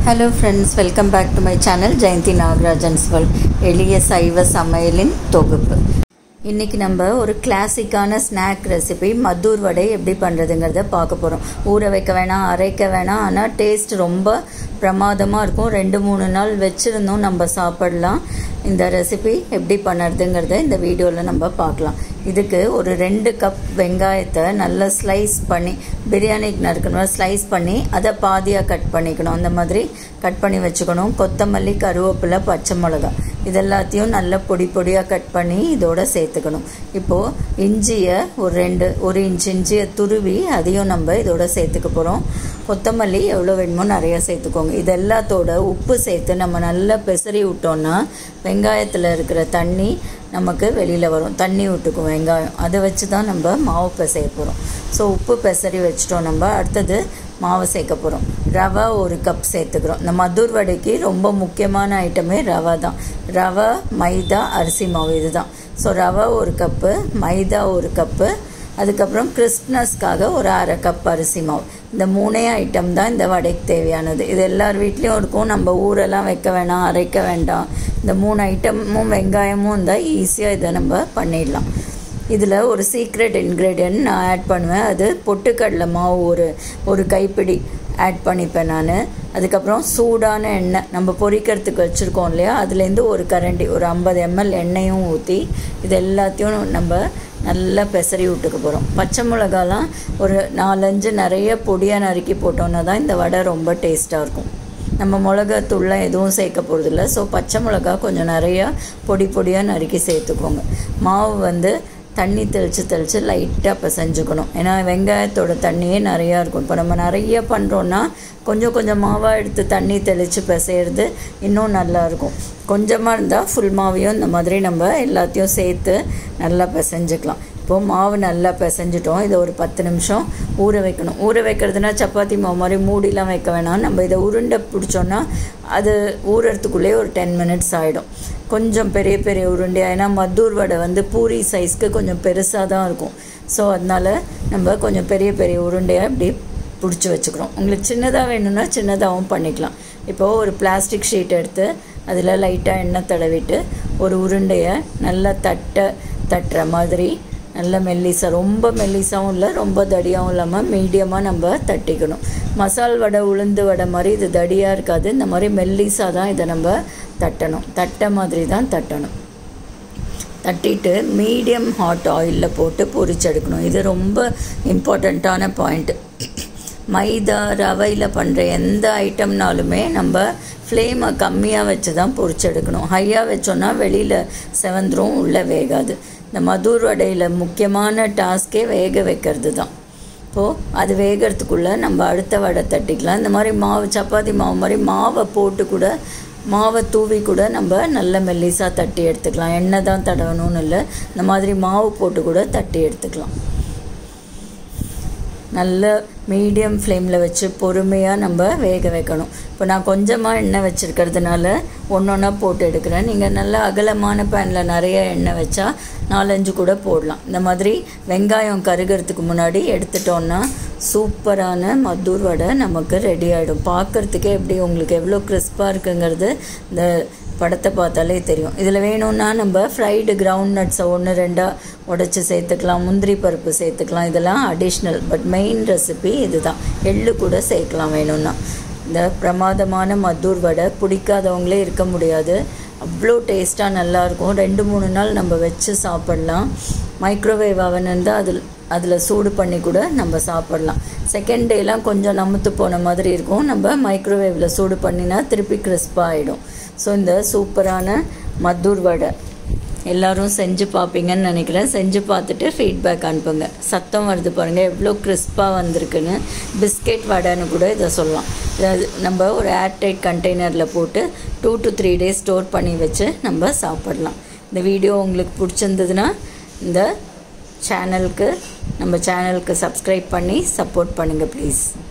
hello friends welcome back to my channel Jayanthi Nagarajan's world எளிய சைவ சமையலின் தொகுப்பு இன்றைக்கி நம்ம ஒரு கிளாசிக்கான ஸ்நாக் ரெசிபி மத்தூர் வடை எப்படி பண்ணுறதுங்கிறத பார்க்க போகிறோம் ஊற வைக்க வேணாம் அரைக்க வேணாம் ஆனால் டேஸ்ட் ரொம்ப பிரமாதமாக இருக்கும் ரெண்டு மூணு நாள் வச்சுருந்தோம் நம்ம சாப்பிடலாம் இந்த ரெசிபி எப்படி பண்ணுறதுங்கிறத இந்த வீடியோவில் நம்ம பார்க்கலாம் இதுக்கு ஒரு ரெண்டு கப் வெங்காயத்தை நல்லா ஸ்லைஸ் பண்ணி பிரியாணிக்கு நறுக்கணும் ஸ்லைஸ் பண்ணி அதை பாதியாக கட் பண்ணிக்கணும் அந்த மாதிரி கட் பண்ணி வச்சுக்கணும் கொத்தமல்லி கருவேப்பிலை பச்சை மிளகா இதெல்லாத்தையும் நல்லா பொடி பொடியாக கட் பண்ணி இதோட சேர்த்துக்கணும் இப்போது இஞ்சியை ஒரு ரெண்டு ஒரு இன்ச் இஞ்சியை துருவி அதையும் நம்ம இதோட சேர்த்துக்க போகிறோம் கொத்தமல்லி எவ்வளோ வேணுமோ நிறையா சேர்த்துக்கோங்க இது எல்லாத்தோட உப்பு சேர்த்து நம்ம நல்லா பெசரி விட்டோம்னா வெங்காயத்தில் இருக்கிற தண்ணி நமக்கு வெளியில் வரும் தண்ணி விட்டுக்கும் வெங்காயம் அதை வச்சு தான் நம்ம மாவு பிசைய போகிறோம் ஸோ உப்பு பெசரி வச்சிட்டோம் நம்ம அடுத்தது மாவு சேர்க்க போகிறோம் ரவை ஒரு கப் சேர்த்துக்கிறோம் இந்த மதுர் வடைக்கு ரொம்ப முக்கியமான ஐட்டமே ரவை தான் ரவை மைதா அரிசி மாவு இதுதான் ஸோ ரவை ஒரு கப்பு மைதா ஒரு கப்பு அதுக்கப்புறம் கிறிஸ்ப்னஸ்க்காக ஒரு அரை கப் அரிசி மாவு இந்த மூணே ஐட்டம் தான் இந்த வடைக்கு தேவையானது இது எல்லார் வீட்லேயும் இருக்கும் நம்ம ஊரெல்லாம் வைக்க வேணாம் அரைக்க வேண்டாம் இந்த மூணு ஐட்டமும் வெங்காயமும் இருந்தால் ஈஸியாக இதை நம்ம பண்ணிடலாம் இதில் ஒரு சீக்ரெட் இன்க்ரீடியன்ட் நான் ஆட் பண்ணுவேன் அது பொட்டுக்கடலை மாவு ஒரு ஒரு கைப்பிடி ஆட் பண்ணிப்பேன் நான் அதுக்கப்புறம் சூடான எண்ணெய் நம்ம பொரிக்கிறதுக்கு வச்சுருக்கோம் இல்லையா அதுலேருந்து ஒரு கரண்டி ஒரு ஐம்பது எம்எல் எண்ணெயும் ஊற்றி இது எல்லாத்தையும் நம்ம நல்லா பெசரி விட்டுக்க போகிறோம் பச்சை மிளகாலாம் ஒரு நாலஞ்சு நிறைய பொடியாக நறுக்கி போட்டோன்னா தான் இந்த வடை ரொம்ப டேஸ்ட்டாக இருக்கும் நம்ம மிளகாத்தூள்லாம் எதுவும் சேர்க்க போகிறதில்ல ஸோ பச்சை மிளகா கொஞ்சம் நிறையா பொடி பொடியாக நறுக்கி சேர்த்துக்கோங்க மாவு வந்து தண்ணி தெளித்து தெளித்து லைட்டாக பிசைஞ்சுக்கணும் ஏன்னா வெங்காயத்தோட தண்ணியே நிறையா இருக்கும் இப்போ நம்ம நிறைய பண்ணுறோன்னா கொஞ்சம் கொஞ்சம் மாவாக எடுத்து தண்ணி தெளித்து பிசையிறது இன்னும் நல்லாயிருக்கும் கொஞ்சமாக இருந்தால் ஃபுல் மாவையும் இந்த மாதிரி நம்ம எல்லாத்தையும் சேர்த்து நல்லா பிசைஞ்சுக்கலாம் இப்போது மாவு நல்லா பிசைஞ்சிட்டோம் இதை ஒரு பத்து நிமிஷம் ஊற வைக்கணும் ஊற வைக்கிறதுனா சப்பாத்தி மாவு மாதிரி மூடிலாம் வைக்க வேணாம் நம்ம இதை உருண்டை பிடிச்சோன்னா அது ஊறுறதுக்குள்ளேயே ஒரு டென் மினிட்ஸ் ஆகிடும் கொஞ்சம் பெரிய பெரிய உருண்டையாக ஏன்னா மத்தூர் வடை வந்து பூரி சைஸ்க்கு கொஞ்சம் பெருசாக தான் இருக்கும் ஸோ அதனால் நம்ம கொஞ்சம் பெரிய பெரிய உருண்டையாக இப்படி பிடிச்சி வச்சுக்கிறோம் உங்களுக்கு சின்னதாக வேணும்னா சின்னதாகவும் பண்ணிக்கலாம் இப்போது ஒரு பிளாஸ்டிக் ஷீட் எடுத்து அதில் லைட்டாக எண்ணெய் தடவிட்டு ஒரு உருண்டையை நல்லா தட்ட தட்டுற மாதிரி நல்ல மெல்லிசாக ரொம்ப மெல்லிசாகவும் இல்லை ரொம்ப தடியாகவும் இல்லாமல் மீடியமாக நம்ம தட்டிக்கணும் மசால் வடை உளுந்து வடை மாதிரி இது தடியாக இருக்காது இந்த மாதிரி மெல்லிசாக தான் இதை நம்ம தட்டணும் தட்ட மாதிரி தான் தட்டணும் தட்டிட்டு மீடியம் ஹாட் ஆயிலில் போட்டு பொரிச்செடுக்கணும் இது ரொம்ப இம்பார்ட்டண்ட்டான பாயிண்ட்டு மைதா ரவையில் பண்ணுற எந்த ஐட்டம்னாலுமே நம்ம ஃப்ளேமை கம்மியாக வச்சு தான் பொரிச்செடுக்கணும் ஹையாக வச்சோன்னா வெளியில் செவந்துரும் உள்ளே வேகாது இந்த மதுர் வடையில் முக்கியமான டாஸ்கே வேக வைக்கிறது தான் இப்போது அது வேகிறதுக்குள்ளே நம்ம அடுத்த வடை தட்டிக்கலாம் இந்த மாதிரி மாவு சப்பாத்தி மாவு மாதிரி மாவை போட்டு கூட மாவை தூவி கூட நம்ம நல்ல மெல்லிஸாக தட்டி எடுத்துக்கலாம் எண்ணெய் தான் தடவணும்னு இல்லை இந்த மாதிரி மாவு போட்டு கூட தட்டி எடுத்துக்கலாம் நல்ல மீடியம் ஃப்ளேமில் வச்சு பொறுமையாக நம்ம வேக வைக்கணும் இப்போ நான் கொஞ்சமாக எண்ணெய் வச்சுருக்கிறதுனால ஒன்று ஒன்றா போட்டு எடுக்கிறேன் நீங்கள் நல்ல அகலமான பேனில் நிறைய எண்ணெய் வச்சா நாலஞ்சு கூட போடலாம் இந்த மாதிரி வெங்காயம் கருகிறதுக்கு முன்னாடி எடுத்துட்டோன்னா சூப்பரான மத்தூர் வடை நமக்கு ரெடி ஆகிடும் பார்க்குறதுக்கே எப்படி உங்களுக்கு எவ்வளோ கிறிஸ்பாக இருக்குங்கிறது இந்த படத்தை பார்த்தாலே தெரியும் இதில் வேணும்னா நம்ம ஃப்ரைடு கிரவுண்ட் நட்ஸை ஒன்று ரெண்டாக உடச்சி சேர்த்துக்கலாம் முந்திரி பருப்பு சேர்த்துக்கலாம் இதெல்லாம் அடிஷ்னல் பட் மெயின் ரெசிபி இதுதான் எள்ளு கூட சேர்க்கலாம் வேணும்னா இந்த பிரமாதமான மத்தூர் வடை பிடிக்காதவங்களே இருக்க முடியாது அவ்வளோ டேஸ்ட்டாக நல்லாயிருக்கும் ரெண்டு மூணு நாள் நம்ம வச்சு சாப்பிட்லாம் மைக்ரோவேவ் அவன் இருந்தால் அதில் அதில் சூடு பண்ணி கூட நம்ம சாப்பிட்லாம் செகண்ட் டேலாம் கொஞ்சம் நமுத்து போன மாதிரி இருக்கும் நம்ம மைக்ரோவேவில் சூடு பண்ணினா திருப்பி கிறிஸ்பாக ஆகிடும் ஸோ இந்த சூப்பரான மத்தூர் வடை எல்லோரும் செஞ்சு பார்ப்பீங்கன்னு நினைக்கிறேன் செஞ்சு பார்த்துட்டு ஃபீட்பேக் அனுப்புங்க சத்தம் வருது பாருங்கள் எவ்வளோ கிறிஸ்பாக வந்திருக்குன்னு பிஸ்கெட் வடைன்னு கூட இதை சொல்லலாம் அதாவது நம்ம ஒரு ஏர்டைட் கண்டெய்னரில் போட்டு two to three days store பண்ணி வச்சு நம்ம சாப்பிடலாம் இந்த வீடியோ உங்களுக்கு பிடிச்சிருந்ததுன்னா இந்த சேனலுக்கு நம்ம சேனலுக்கு சப்ஸ்கிரைப் பண்ணி சப்போர்ட் பண்ணுங்கள் ப்ளீஸ்